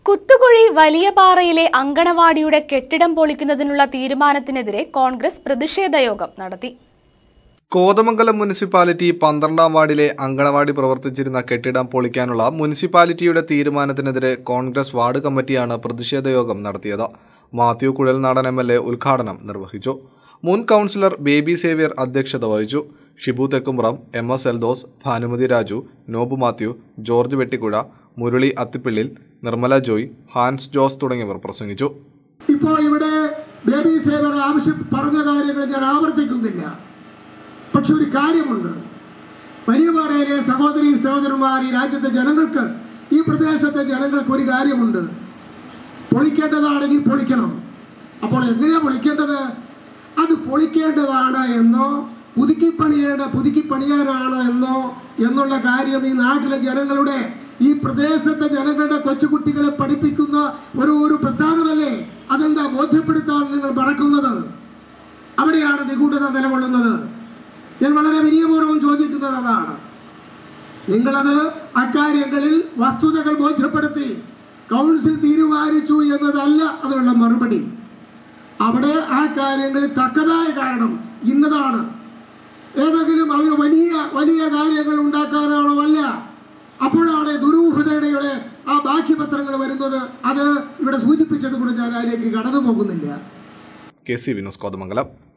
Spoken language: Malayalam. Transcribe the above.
കുത്തുകുഴി വലിയ പാറയിലെ അങ്കണവാടിയുടെ കെട്ടിടം പൊളിക്കുന്നതിനുള്ള തീരുമാനത്തിനെതിരെ കോൺഗ്രസ് പ്രതിഷേധ യോഗം നടത്തി കോതമംഗലം മുനിസിപ്പാലിറ്റി പന്ത്രണ്ടാം വാർഡിലെ അങ്കണവാടി പ്രവർത്തിച്ചിരുന്ന കെട്ടിടം പൊളിക്കാനുള്ള മുനിസിപ്പാലിറ്റിയുടെ തീരുമാനത്തിനെതിരെ കോൺഗ്രസ് വാർഡ് കമ്മിറ്റിയാണ് പ്രതിഷേധ യോഗം നടത്തിയത് Mathew Kuzhalnadan M L A ഉദ്ഘാടനം നിർവഹിച്ചു മുൻ കൗൺസിലർ ബേബി സേവ്യർ അധ്യക്ഷത വഹിച്ചു ഷിബു തെക്കുംറം എം എസ് എൽദോസ് ഭാനുമതി രാജു നോബു മാത്യു ജോർജ് വെട്ടിക്കുഴ മുരളി അത്തിപ്പിള്ളിൽ നിർമ്മല ജോയ് ഹാൻസ് ജോസ് തുടങ്ങിയവർ പ്രസംഗിച്ചു ഇപ്പോൾ ഇവിടെ ബേബി സേവർ ആവശ്യം പറഞ്ഞ കാര്യങ്ങൾ ഞാൻ ആവർത്തിക്കുന്നില്ല പക്ഷെ ഒരു കാര്യമുണ്ട് വലിയ പാറയിലെ സഹോദരി സഹോദരന്മാർ ഈ രാജ്യത്തെ ജനങ്ങൾക്ക് ഈ പ്രദേശത്തെ ജനങ്ങൾക്ക് ഒരു കാര്യമുണ്ട് പൊളിക്കേണ്ടതാണെങ്കിൽ പൊളിക്കണം അപ്പോൾ എങ്ങനെയാ പൊളിക്കേണ്ടത് അത് പൊളിക്കേണ്ടതാണ് എന്നോ പുതുക്കി പണിയേണ്ട പുതുക്കി പണിയാനാണോ എന്നോ എന്നുള്ള കാര്യം ഈ നാട്ടിലെ ജനങ്ങളുടെ ഈ പ്രദേശത്തെ ജനങ്ങളുടെ കൊച്ചുകുട്ടികളെ പഠിപ്പിക്കുന്ന ഒരു ഒരു പ്രസ്ഥാനമല്ലേ അതെന്താ ബോധ്യപ്പെടുത്താൻ നിങ്ങൾ മറക്കുന്നത് അവിടെയാണ് നിഗൂഢത നിലകൊള്ളുന്നത് ഞാൻ വളരെ വിനയപൂർവ്വം ചോദിക്കുന്നത് അതാണ് നിങ്ങളത് അക്കാര്യങ്ങളിൽ വസ്തുതകൾ ബോധ്യപ്പെടുത്തി കൗൺസിൽ തീരുമാനിച്ചു എന്നതല്ല അതിനുള്ള മറുപടി അവിടെ ആ കാര്യങ്ങളിൽ തക്കതായ കാരണം ഇന്നതാണ് ഏതെങ്കിലും അതിന് വലിയ വലിയ കാര്യങ്ങൾ ഉണ്ടാക്കാനാണോ അല്ല അപ്പോഴാണ് ദുരൂഹതയുടെ ആ ബാക്കി പത്രങ്ങൾ വരുന്നത് അത് ഇവിടെ സൂചിപ്പിച്ചത് കൂടെ ഞാൻ അതിലേക്ക് കടന്നു പോകുന്നില്ല കെ സി വിനോസ് കോതമംഗലം